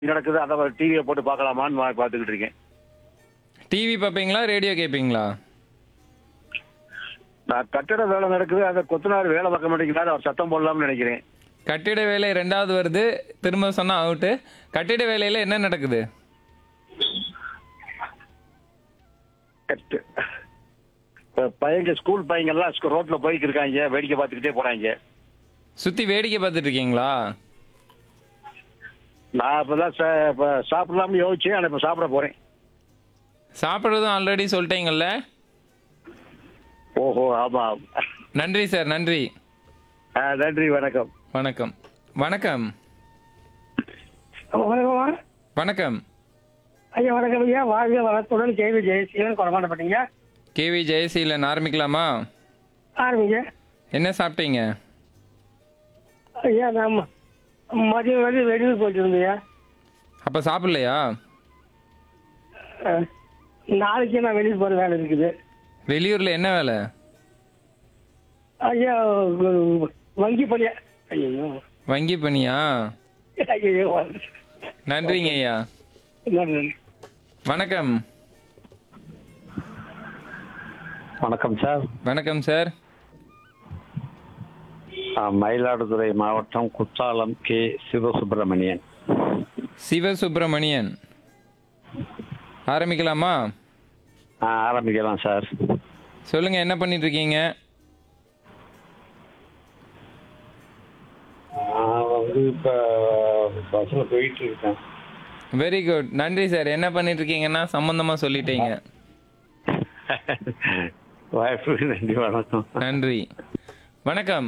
நடக்குது அதை டிவியை போட்டு பார்க்கலாமான்னு பா- பார்த்துக்கிட்டு இருக்கேன் டிவி பார்ப்பீங்களா ரேடியோ கேட்பீங்களா நான் கட்டட வேலை நடக்குது அதை கொத்தனார் வேலை பார்க்க மாட்டேங்கிறாரு அவர் சத்தம் போடலாம்னு நினைக்கிறேன் கட்டிட வேலை ரெண்டாவது வருது திரும்ப சொன்னா அவுட்டு கட்டிட வேலையில என்ன நடக்குது கட்டு இப்ப பையங்க ஸ்கூல் பையங்க எல்லாம் ஸ்கூ- ரோட்ல போய்க்கு இருக்காங்க வேடிக்கை பார்த்துக்கிட்டே போறாங்க சுத்தி வேடிக்கை பார்த்துட்டு இருக்கீங்களா நான் இப்பதான் சா- இப்ப சாப்பிடலாம்னு யோசிச்சேன் ஆனா இப்ப சாப்பிட போறேன் சாப்பிட்றதும் ஆல்ரெடி சொல்லிட்டீங்கல்ல ஓஹோ ஆமா நன்றி சார் நன்றி ஆ, நன்றி வணக்கம் வணக்கம் வணக்கம் வணக்கம்மா வணக்கம் ஐயா வணக்கம் ஐயா வாழ்க வளத்துடன் கேவி ஜெயசீலன் கொடமாட்டப்பட்டீங்க கேவி ஜெயசீலன் ஆரம்பிக்கலாமா ஆரம்பிங்க என்ன சாப்பிட்டீங்க ஐயா நான் ம- மதியம் வந்து வெளியூர் போயிட்டு இருந்தேன் அப்போ சாப்பிட்லையா அஹ், நாளைக்கு நான் வெளியூர் போகிற வேலை இருக்குது வெளியூரில் என்ன வேலை ஐயா உ- வங்கி பணியா ஐயோ வங்கி பணியா ஐயோ நன்றிங்க ஐயா நன்றி வணக்கம் வணக்கம் சார் வணக்கம் சார் ஆ, மயிலாடுதுறை மாவட்டம் குற்றாலம் கே சிவசுப்பிரமணியன் சிவசுப்பிரமணியன் ஆரம்பிக்கலாமா ஆ, ஆரம்பிக்கலாம் சார் சொல்லுங்க என்ன பண்ணிட்டு இருக்கீங்க நான் வந்து இப்போ பஸ்ஸில் போயிட்டு இருக்கேன் வெரி குட் நன்றி சார் என்ன பண்ணிட்டு இருக்கீங்கன்னா சம்பந்தமா சொல்லிட்டீங்க வாய்ப்புக்கு நன்றி வணக்கம் நன்றி வணக்கம்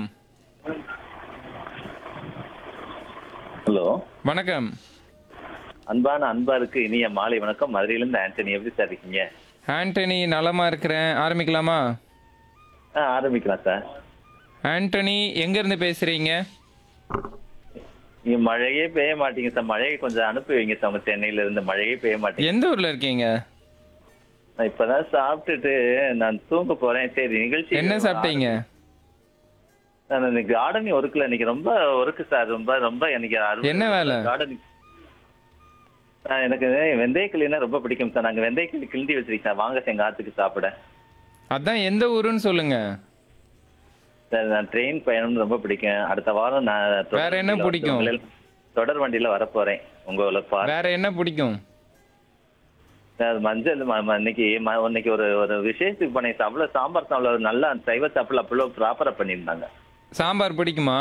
ஹலோ வணக்கம் அன்பான அன்பாருக்கு இனிய மாலை வணக்கம் மதுரையிலிருந்து ஆண்டனி எப்படி சார் இருக்கீங்க ஆண்டனி நலமா இருக்கிறேன் ஆரம்பிக்கலாமா ஆ ஆரம்பிக்கலாம் சார் ஆண்டனி எங்க இருந்து பேசுறீங்க நீங்க மழையே பெய்ய மாட்டீங்க சார் மழையை கொஞ்சம் அனுப்பி வைங்க சார் உங்க சென்னையில இருந்து மழையே பெய்ய மாட்டீங்க எந்த ஊர்ல இருக்கீங்க நான் இப்பதான் சாப்பிட்டுட்டு நான் தூங்க போறேன் சரி நிகழ்ச்சி என்ன சாப்பிட்டீங்க நான் இன்னைக்கு கார்டனிங் ஒர்க்ல இன்னைக்கு ரொம்ப ஒர்க்கு சார் ரொம்ப ரொம்ப எனக்கு அருமை. என்ன வேலை? கார்டனிங் ஆ, எனக்கு வெந்தயக்கிளினா ரொம்ப பிடிக்கும் சார் நாங்க வெந்தயக்கிளி கிண்டி வச்சிருக்கேன் சார் வாங்க சார் எங்க ஆத்துக்கு சாப்பிட அதான் எந்த ஊருன்னு சொல்லுங்க சார் நான் ட்ரெயின் பயணம் ரொம்ப பிடிக்கும் அடுத்த வாரம் நான் தொடர் வேற என்ன வண்டியில பிடிக்கும்? உங்களை- தொடர் வண்டியில வரப்போறேன் உங்களை பாரு வேற என்ன பிடிக்கும் சார் மஞ்சள் ம- ம- இன்னைக்கு ம- இன்னைக்கு ஒரு ஒரு விசேஷத்துக்கு பண்ணேன் சார் அவ்வளவு சாம்பார் சாப்பிட நல்லா சைவ சாப்பிடல அவ்வளோ ப்ராப்பரா பண்ணியிருந்தாங்க சாம்பார் பிடிக்குமா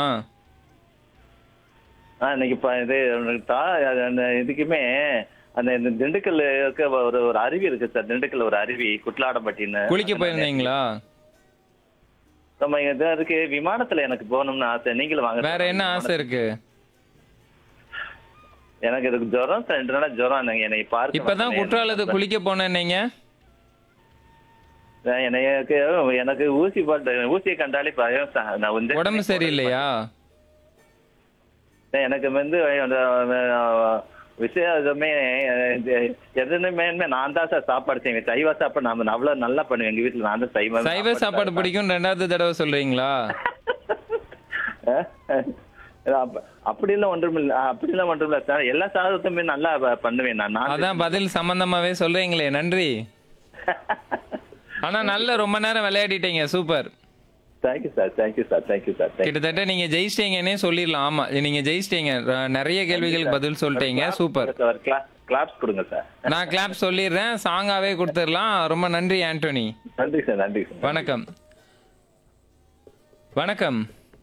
ஆ இன்னைக்கு இப்ப இது உனக்கு தா- அது அந்த இதுக்குமே அந்த இந்த திண்டுக்கல் இருக்க ஒரு ஒரு அருவி இருக்கு சார் திண்டுக்கல் ஒரு அருவி குட்லாடம்பட்டின்னு குளிக்க போயிருந்தீங்களா நம்ம இது அதுக்கு விமானத்துல எனக்கு போகணும்னு ஆசை நீங்களும் வாங்க வேற என்ன ஆசை இருக்கு எனக்கு இதுக்கு ஜுரம் சார் ரெண்டு நாளா ஜுரம் எனக்கு என்னை பார்க்க இப்பதான் வரல. குற்றாலத்துக்கு குளிக்க போனேன்னீங்க நான் எனக்கு எனக்கு ஊசி போட்டு ஊசியை கண்டாலே பயம் சார் நான் வந்து உடம்பு சரியில்லையா எனக்கு வந்து அந்த விஷயமே எதுவுமே நான் தான் சார் சாப்பாடு செய்வேன் சைவ சாப்பாடு நான் அவ்வளவு நல்லா பண்ணுவேன் எங்க வீட்டுல நான் தான் சைவ சைவ சாப்பாடு பிடிக்கும் ரெண்டாவது தடவை சொல்றீங்களா அப்ப- அப்படிலாம் ஒன்றும் இல்ல அப்படிலாம் ஒன்றும் இல்ல சார் எல்லா சாதத்தையுமே நல்லா ப- பண்ணுவேன் நான் நான் அதான் பதில் சம்பந்தமாவே சொல்றீங்களே நன்றி ஆனா நல்ல ரொம்ப நேரம் விளையாடிட்டீங்க super thank you sir thank you sir thank you sir thank you கிட்டத்தட்ட நீங்க ஜெயிச்சிட்டீங்கன்னே சொல்லிடலாம் ஆமா நீங்க ஜெயிச்சிட்டீங்க ர- நிறைய கேள்விகளுக்கு பதில் சொல்லிட்டீங்க சூப்பர் சார் கிளாப்ஸ் கொடுங்க சார் நான் கிளாப் சொல்லிடுறேன் சாங்காவே கொடுத்துடலாம் ரொம்ப நன்றி ஆண்டோனி நன்றி சார் நன்றி சார் வணக்கம் வணக்கம்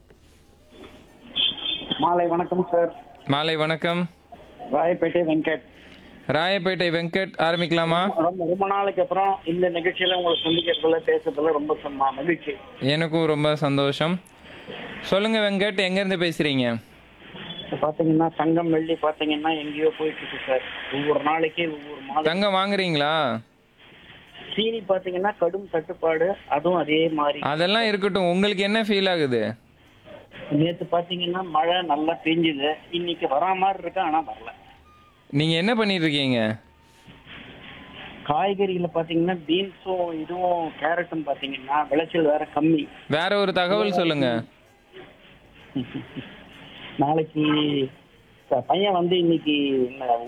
மாலை வணக்கம் சார் மாலை வணக்கம் ராயப்பேட்டை வெங்கட் ராயப்பேட்டை வெங்கட் ஆரம்பிக்கலாமா ரொம்ப ரொம்ப நாளைக்கு அப்புறம் இந்த நிகழ்ச்சியில உங்களை சந்திக்கிறதுல பேசுறதுல ரொம்ப சம்ம- மகிழ்ச்சி எனக்கும் ரொம்ப சந்தோஷம் சொல்லுங்க வெங்கட் எங்க இருந்து பேசுறீங்க பாத்தீங்கன்னா தங்கம் வெள்ளி பாத்தீங்கன்னா எங்கேயோ போயிட்டு இருக்கு சார் ஒவ்வொரு நாளைக்கு ஒவ்வொரு மாதம் தங்கம் வாங்குறீங்களா சீனி பாத்தீங்கன்னா கடும் தட்டுப்பாடு அதுவும் அதே மாதிரி அதெல்லாம் இருக்கட்டும் உங்களுக்கு என்ன ஃபீல் ஆகுது நேத்து பாத்தீங்கன்னா மழை நல்லா பெஞ்சுது இன்னைக்கு வரா மாதிரி இருக்கு ஆனா வரல நீங்க என்ன பண்ணிட்டு இருக்கீங்க காய்கறியில பாத்தீங்கன்னா பீன்ஸும் இதுவும் கேரட்டும் பாத்தீங்கன்னா விளைச்சல் வேற கம்மி வேற ஒரு தகவல் சொல்லுங்க நாளைக்கு பையன் வந்து இன்னைக்கு